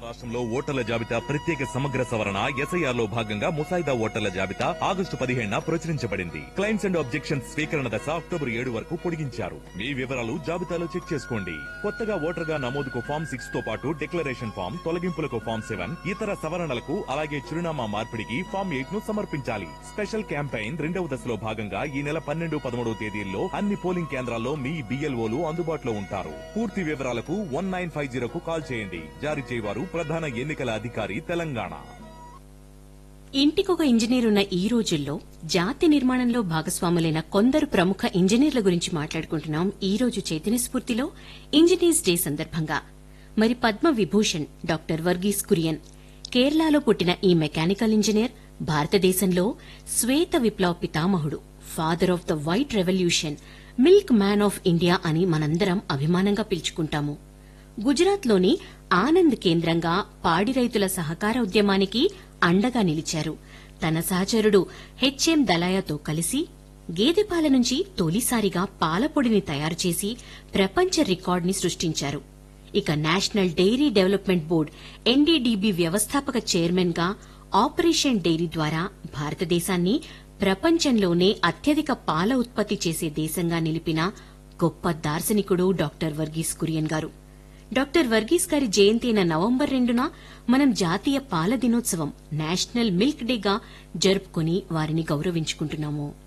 రాష్ట్రంలో ఓటర్ల జాబితా ప్రత్యేక సమగ్ర సవరణ ఎస్ఐఆర్ లో భాగంగా ముసాయిదా ఓటర్ల జాబితా ఆగస్టు పదిహేడున ప్రచురించబడింది క్లైమ్స్ అండ్ ఆబ్జెక్షన్స్ స్వీకరణ దశ అక్టోబర్ ఏడు వరకు పొడిగించారు మీ వివరాలు జాబితాలో చెక్ చేసుకోండి కొత్తగా ఓటర్ గా నమోదుకు ఫామ్ సిక్స్ తో పాటు డిక్లరేషన్ ఫామ్ తొలగింపులకు ఫామ్ సెవెన్ ఇతర సవరణలకు అలాగే చిరునామా మార్పిడికి ఫామ్ ఎయిట్ ను సమర్పించాలి స్పెషల్ క్యాంపెయిన్ రెండవ దశలో భాగంగా ఈ నెల పన్నెండు పదమూడవ తేదీల్లో అన్ని పోలింగ్ కేంద్రాల్లో మీ బిఎల్ఓలు అందుబాటులో ఉంటారు పూర్తి వివరాలకు వన్ నైన్ ఫైవ్ జీరోకు కాల్ చేయండి జారీ చేయవారు ప్రధాన ఎన్నికల అధికారి తెలంగాణ ఇంటికొక ఇంజనీర్ ఉన్న ఈ రోజుల్లో జాతి నిర్మాణంలో భాగస్వాములైన కొందరు ప్రముఖ ఇంజనీర్ల గురించి మాట్లాడుకుంటున్నాం ఈ రోజు చైతన్య స్ఫూర్తిలో ఇంజనీర్స్ డే సందర్భంగా మరి పద్మ విభూషణ్ డాక్టర్ వర్గీస్ కురియన్ కేరళలో పుట్టిన ఈ మెకానికల్ ఇంజనీర్ భారతదేశంలో శ్వేత విప్లవ పితామహుడు father of the white revolution milkman of India అని మనందరం అభిమానంగా పిలుచుకుంటాము గుజరాత్లోని ఆనంద్ కేంద్రంగా పాడి రైతుల సహకార ఉద్యమానికి అండగా నిలిచారు తన సహచరుడు హెచ్ఎం దలాయాతో కలిసి గేదె పాల నుంచి తొలిసారిగా పాలపొడిని తయారు చేసి ప్రపంచ రికార్డుని సృష్టించారు ఇక national dairy development board NDDB వ్యవస్థాపక చైర్మన్ గా ఆపరేషన్ డైరీ ద్వారా భారతదేశాన్ని ప్రపంచంలోనే అత్యధిక పాల ఉత్పత్తి చేసే దేశంగా నిలిపిన గొప్ప దార్శనికుడు డాక్టర్ వర్గీస్ కురియన్ గారు డాక్టర్ వర్గీస్ గారి జయంతి అయిన నవంబర్ రెండున మనం జాతీయ పాల దినోత్సవం నేషనల్ మిల్క్ డేగా జరుపుకుని వారిని గౌరవించుకుంటున్నాము